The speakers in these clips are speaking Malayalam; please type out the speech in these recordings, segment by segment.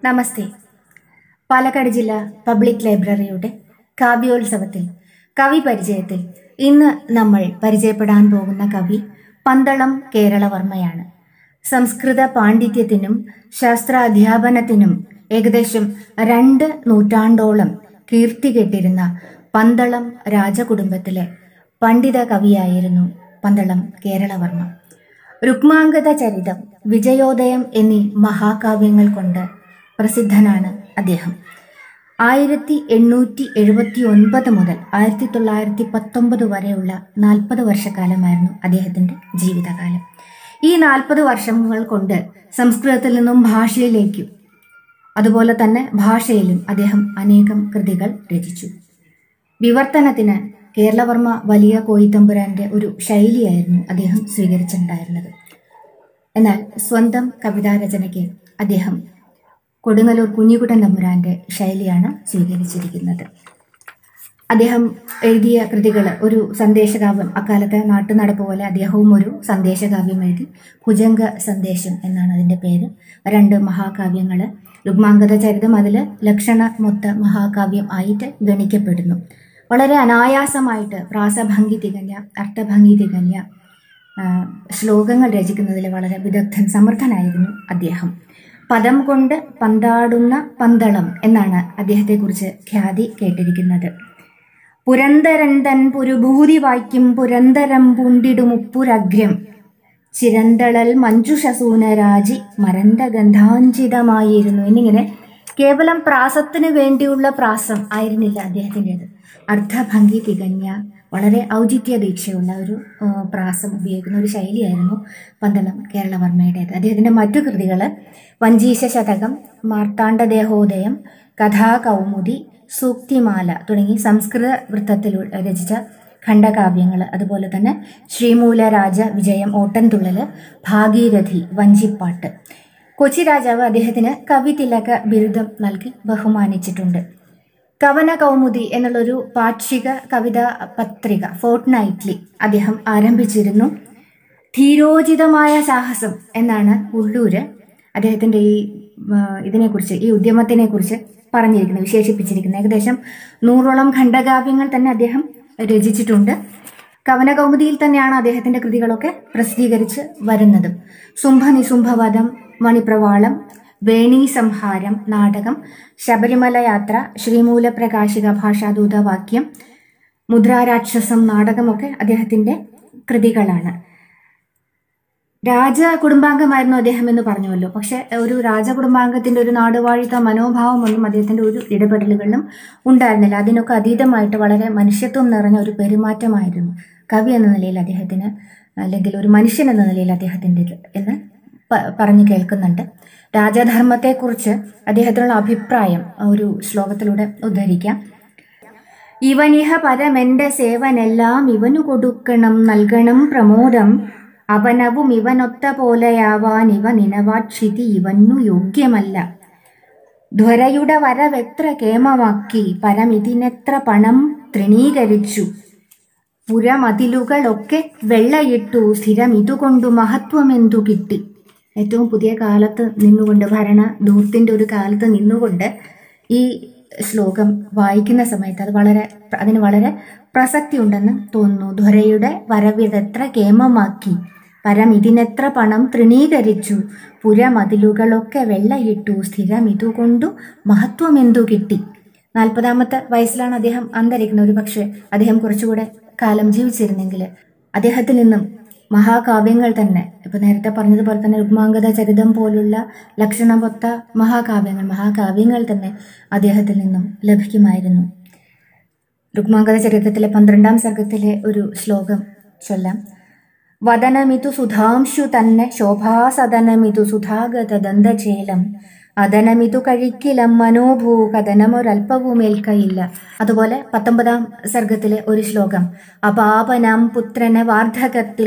നമസ്തേ പാലക്കാട് ജില്ലാ പബ്ലിക് ലൈബ്രറിയുടെ കാവ്യോത്സവത്തിൽ കവി പരിചയത്തിൽ ഇന്ന് നമ്മൾ പരിചയപ്പെടാൻ പോകുന്ന കവി പന്തളം കേരളവർമ്മയാണ് സംസ്കൃത പാണ്ഡിത്യത്തിനും ശാസ്ത്രാധ്യാപനത്തിനും ഏകദേശം രണ്ട് നൂറ്റാണ്ടോളം കീർത്തി കെട്ടിരുന്ന പന്തളം രാജകുടുംബത്തിലെ പണ്ഡിത കവിയായിരുന്നു പന്തളം കേരളവർമ്മ രുക്മാംഗത ചരിതം വിജയോദയം എന്നീ മഹാകാവ്യങ്ങൾ കൊണ്ട് പ്രസിദ്ധനാണ് അദ്ദേഹം ആയിരത്തി എണ്ണൂറ്റി എഴുപത്തി ഒൻപത് മുതൽ ആയിരത്തി തൊള്ളായിരത്തി പത്തൊമ്പത് വരെയുള്ള നാൽപ്പത് വർഷക്കാലമായിരുന്നു അദ്ദേഹത്തിൻ്റെ ജീവിതകാലം ഈ നാൽപ്പത് വർഷങ്ങൾ കൊണ്ട് സംസ്കൃതത്തിൽ നിന്നും ഭാഷയിലേക്കും അതുപോലെ തന്നെ ഭാഷയിലും അദ്ദേഹം അനേകം കൃതികൾ രചിച്ചു വിവർത്തനത്തിന് കേരളവർമ്മ വലിയ കോയിത്തമ്പുരാന്റെ ഒരു ശൈലിയായിരുന്നു അദ്ദേഹം സ്വീകരിച്ചിട്ടുണ്ടായിരുന്നത് എന്നാൽ സ്വന്തം കവിതാരചനയ്ക്ക് അദ്ദേഹം കൊടുങ്ങല്ലൂർ കുഞ്ഞിക്കുട്ടൻ തമ്പുരാന്റെ ശൈലിയാണ് സ്വീകരിച്ചിരിക്കുന്നത് അദ്ദേഹം എഴുതിയ കൃതികൾ ഒരു സന്ദേശകാവ്യം അക്കാലത്തെ നാട്ടുനടപ്പ് പോലെ അദ്ദേഹവും ഒരു സന്ദേശകാവ്യം എഴുതി ഭുജംഗ സന്ദേശം എന്നാണ് അതിൻ്റെ പേര് രണ്ട് മഹാകാവ്യങ്ങൾ രുഗ്മാംഗത ചരിതം അതിൽ ലക്ഷണമൊത്ത മഹാകാവ്യം ആയിട്ട് ഗണിക്കപ്പെടുന്നു വളരെ അനായാസമായിട്ട് പ്രാസഭംഗി തികഞ്ഞ അർത്ഥഭംഗി തികഞ്ഞ ആ, ശ്ലോകങ്ങൾ രചിക്കുന്നതിൽ വളരെ വിദഗ്ധൻ സമർത്ഥനായിരുന്നു അദ്ദേഹം പദം കൊണ്ട് പന്താടുന്ന പന്തളം എന്നാണ് അദ്ദേഹത്തെക്കുറിച്ച് ഖ്യാതി കേട്ടിരിക്കുന്നത് പുരന്തരൻ തൻ പുരുഭൂതി വായിക്കും പുരന്തരം പൂണ്ടിടുമുപ്പുരഗ്രം ചിരന്തളൽ മഞ്ജുഷസൂനരാജി മരന്ത ഗന്ധാഞ്ചിതമായിരുന്നു എന്നിങ്ങനെ കേവലം പ്രാസത്തിന് വേണ്ടിയുള്ള പ്രാസം ആയിരുന്നില്ല അദ്ദേഹത്തിൻ്റെത് അർത്ഥഭംഗി തികഞ്ഞ വളരെ ഔചിത്യ ദീക്ഷയുള്ള ഒരു ആ, പ്രാസം ഉപയോഗിക്കുന്ന ഒരു ശൈലിയായിരുന്നു പന്തളം കേരളവർമ്മയുടേത് അദ്ദേഹത്തിൻ്റെ മറ്റു കൃതികൾ വഞ്ചീശ ശതകം മാർത്താണ്ഡദേഹോദയം കഥാകൗമുദി സൂക്തിമാല തുടങ്ങി സംസ്കൃത വൃത്തത്തിൽ രചിച്ച ഖണ്ഡകാവ്യങ്ങൾ അതുപോലെ തന്നെ ശ്രീമൂലരാജ വിജയം ഓട്ടൻതുള്ളല് ഭാഗീരഥി വഞ്ചിപ്പാട്ട് കൊച്ചി രാജാവ് അദ്ദേഹത്തിന് കവിതിലക ബിരുദം നൽകി ബഹുമാനിച്ചിട്ടുണ്ട് കവന കൗമുദി എന്നുള്ളൊരു പാക്ഷിക കവിതാ പത്രിക ഫോർട്ട് നൈറ്റ്ലി അദ്ദേഹം ആരംഭിച്ചിരുന്നു ധീരോചിതമായ സാഹസം എന്നാണ് ഉള്ളൂര് അദ്ദേഹത്തിൻ്റെ ഈ ആ, ഇതിനെക്കുറിച്ച് ഈ ഉദ്യമത്തിനെ കുറിച്ച് പറഞ്ഞിരിക്കുന്നത് വിശേഷിപ്പിച്ചിരിക്കുന്നത് ഏകദേശം നൂറോളം ഖണ്ഡകാവ്യങ്ങൾ തന്നെ അദ്ദേഹം രചിച്ചിട്ടുണ്ട് കവനകൗമുദിയിൽ തന്നെയാണ് അദ്ദേഹത്തിന്റെ കൃതികളൊക്കെ പ്രസിദ്ധീകരിച്ച് വരുന്നതും സുംഭനിസുംഭവധം മണിപ്രവാളം വേണി സംഹാരം നാടകം ശബരിമല യാത്ര ശ്രീമൂലപ്രകാശിക ഭാഷാദൂതവാക്യം മുദ്രാരാക്ഷസം നാടകമൊക്കെ അദ്ദേഹത്തിന്റെ കൃതികളാണ് രാജ കുടുംബാംഗമായിരുന്നു അദ്ദേഹം എന്ന് പറഞ്ഞുവല്ലോ പക്ഷെ ഒരു രാജ കുടുംബാംഗത്തിന്റെ ഒരു നാടുവാഴിത്ത മനോഭാവമൊന്നും അദ്ദേഹത്തിന്റെ ഒരു ഇടപെടലുകളിലും ഉണ്ടായിരുന്നില്ല അതിനൊക്കെ അതീതമായിട്ട് വളരെ മനുഷ്യത്വം നിറഞ്ഞ ഒരു പെരുമാറ്റമായിരുന്നു കവി എന്ന നിലയിൽ അദ്ദേഹത്തിന് അല്ലെങ്കിൽ ഒരു മനുഷ്യൻ എന്ന നിലയിൽ അദ്ദേഹത്തിൻ്റെ എന്ന് പ- പറഞ്ഞു കേൾക്കുന്നുണ്ട് രാജധർമ്മത്തെക്കുറിച്ച് അദ്ദേഹത്തിനുള്ള അഭിപ്രായം ഒരു ശ്ലോകത്തിലൂടെ ഉദ്ധരിക്കാം ഇവനിഹ പരമെന്റെ സേവനെല്ലാം ഇവനു കൊടുക്കണം നൽകണം പ്രമോദം അവനവും ഇവനൊത്ത പോലെയാവാൻ ഇവ നിനവാക്ഷിതി ഇവനു യോഗ്യമല്ല ധ്വരയുടെ വരവെത്ര കേമമാക്കി പരമിതിനെത്ര പണം തൃണീകരിച്ചു പുരമതിലുകളൊക്കെ വെള്ളയിട്ടു സ്ഥിരം ഇതുകൊണ്ടു മഹത്വമെന്തു കിട്ടി ഏറ്റവും പുതിയ കാലത്ത് നിന്നുകൊണ്ട് ഭരണ ദൂർത്തിന്റെ ഒരു കാലത്ത് നിന്നുകൊണ്ട് ഈ ശ്ലോകം വായിക്കുന്ന സമയത്ത് അത് വളരെ അതിന് വളരെ പ്രസക്തി ഉണ്ടെന്ന് തോന്നുന്നു ധ്വരയുടെ വരവിതെത്ര കേമമാക്കി പരം ഇതിനെത്ര പണം തൃണീകരിച്ചു പുരമതിലുകളൊക്കെ വെള്ളയിട്ടു സ്ഥിരം ഇതുകൊണ്ടു മഹത്വമെന്തു കിട്ടി നാൽപ്പതാമത്തെ വയസ്സിലാണ് അദ്ദേഹം അന്തരിക്കുന്നത് ഒരു പക്ഷേ അദ്ദേഹം കുറച്ചുകൂടെ കാലം ജീവിച്ചിരുന്നെങ്കിൽ അദ്ദേഹത്തിൽ നിന്നും മഹാകാവ്യങ്ങൾ തന്നെ ഇപ്പൊ നേരത്തെ പറഞ്ഞതുപോലെ തന്നെ രുക്മാംഗത ചരിതം പോലുള്ള ലക്ഷണമൊത്ത മഹാകാവ്യങ്ങൾ മഹാകാവ്യങ്ങൾ തന്നെ അദ്ദേഹത്തിൽ നിന്നും ലഭിക്കുമായിരുന്നു രുക്മാംഗത ചരിത്രത്തിലെ പന്ത്രണ്ടാം സർഗത്തിലെ ഒരു ശ്ലോകം ചൊല്ലാം വദനമിതു സുധാംശു തന്നെ ശോഭാസദനമിതു സുധാഗത ദന്തചേലം അതനമിതു കഴിക്കിലം മനോഭൂ കഥനമൊരൽപ്പവുമേൽക്കയില്ല അതുപോലെ പത്തൊമ്പതാം സർഗത്തിലെ ഒരു ശ്ലോകം അപാപനാം പുത്രനെ വാർദ്ധകത്തിൽ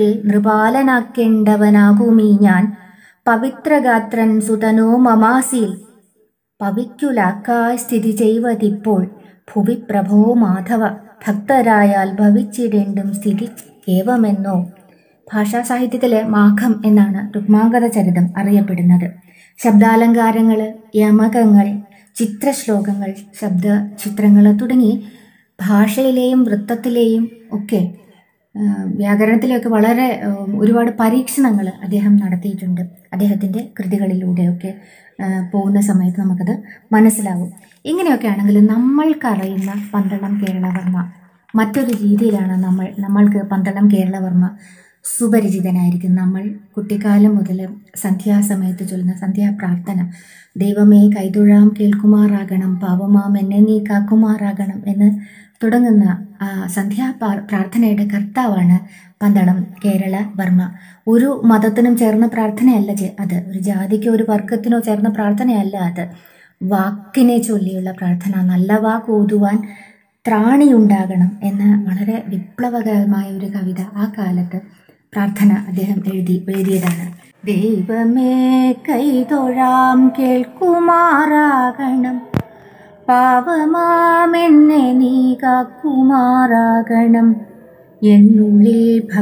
നൃപാലനാക്കേണ്ടവനാകുമീ ഞാൻ പവിത്രഗാത്രൻ സുതനോ മമാസിൽ പവിക്കുലാക്കായി സ്ഥിതി ചെയ്വതിപ്പോൾ ഭുവി പ്രഭോ മാധവ ഭക്തരായാൽ ഭവിച്ചിടേണ്ടും സ്ഥിതി ഏവമെന്നോ ഭാഷാ സാഹിത്യത്തിലെ മാഘം എന്നാണ് രുക്മാംഗത ചരിതം അറിയപ്പെടുന്നത് ശബ്ദാലങ്കാരങ്ങൾ യമകങ്ങൾ ചിത്രശ്ലോകങ്ങൾ ശബ്ദ ചിത്രങ്ങൾ തുടങ്ങി ഭാഷയിലെയും വൃത്തത്തിലെയും ഒക്കെ ആ, വ്യാകരണത്തിലൊക്കെ വളരെ ആ, ഒരുപാട് പരീക്ഷണങ്ങൾ അദ്ദേഹം നടത്തിയിട്ടുണ്ട് അദ്ദേഹത്തിൻ്റെ കൃതികളിലൂടെയൊക്കെ ആ, പോകുന്ന സമയത്ത് നമുക്കത് മനസ്സിലാവും ഇങ്ങനെയൊക്കെ ആണെങ്കിൽ നമ്മൾക്കറിയുന്ന പന്തളം കേരളവർമ്മ മറ്റൊരു രീതിയിലാണ് നമ്മൾ നമ്മൾക്ക് പന്തളം കേരളവർമ്മ സുപരിചിതനായിരിക്കും നമ്മൾ കുട്ടിക്കാലം മുതൽ സന്ധ്യാസമയത്ത് ചൊല്ലുന്ന സന്ധ്യാപ്രാർത്ഥന ദൈവമേ കൈതൊഴാം കേൾക്കുമാറാകണം പാവമാം എന്നെ നീ കാക്കുമാറാകണം എന്ന് തുടങ്ങുന്ന ആ സന്ധ്യാ പാ- പ്രാർത്ഥനയുടെ കർത്താവാണ് പന്തളം കേരള വർമ്മ ഒരു മതത്തിനും ചേർന്ന പ്രാർത്ഥനയല്ല ചെ- അത് ഒരു ജാതിക്കോ ഒരു വർഗത്തിനോ ചേർന്ന പ്രാർത്ഥനയല്ല അത് വാക്കിനെ ചൊല്ലിയുള്ള പ്രാർത്ഥന നല്ല വാക്ക് ഓതുവാൻ ത്രാണിയുണ്ടാകണം എന്ന വളരെ വിപ്ലവകരമായ ഒരു കവിത ആ കാലത്ത് പ്രാർത്ഥന അദ്ദേഹം എഴുതി എഴുതിയതാണ് ദൈവമേ കൈതൊഴാം കേൾക്കുമാറാകണം പാവമാമെന്നെ നീ കാക്കുമാറാകണം എന്നുള്ളിൽ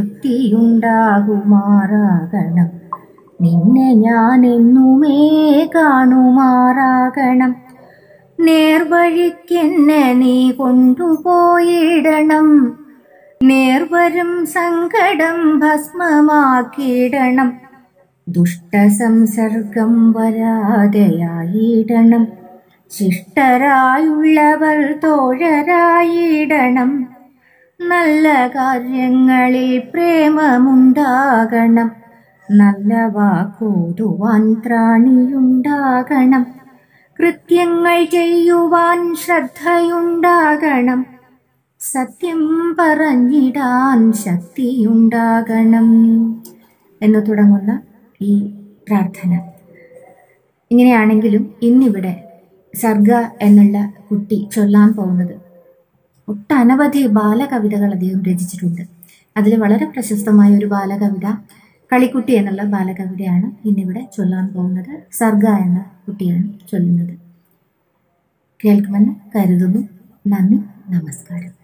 ഭക്തിയുണ്ടാകുമാറാകണം നിന്നെ ഞാൻ എന്നുമേ കാണുമാറാകണം നേർവഴിക്കെന്നെ നീ കൊണ്ടുപോയിടണം നേർവരും സങ്കടം ഭസ്മമാക്കിയിടണം ദുഷ്ടസംസർഗം വരാതെയായിടണം ശിഷ്ടരായുള്ളവർ തോഴരായിടണം നല്ല കാര്യങ്ങളിൽ പ്രേമമുണ്ടാകണം നല്ല വാക്കോതുവാൻ ത്രാണിയുണ്ടാകണം കൃത്യങ്ങൾ ചെയ്യുവാൻ ശ്രദ്ധയുണ്ടാകണം സത്യം പറഞ്ഞിടാൻ ശക്തിയുണ്ടാകണം എന്ന് തുടങ്ങുന്ന ഈ പ്രാർത്ഥന ഇങ്ങനെയാണെങ്കിലും ഇന്നിവിടെ സർഗ എന്നുള്ള കുട്ടി ചൊല്ലാൻ പോകുന്നത് ഒട്ടനവധി ബാലകവിതകൾ അദ്ദേഹം രചിച്ചിട്ടുണ്ട് അതിൽ വളരെ പ്രശസ്തമായ ഒരു ബാലകവിത കളിക്കുട്ടി എന്നുള്ള ബാലകവിതയാണ് ഇന്നിവിടെ ചൊല്ലാൻ പോകുന്നത് സർഗ എന്ന കുട്ടിയാണ് ചൊല്ലുന്നത് കേൾക്കുമെന്ന് കരുതുന്നു നന്ദി നമസ്കാരം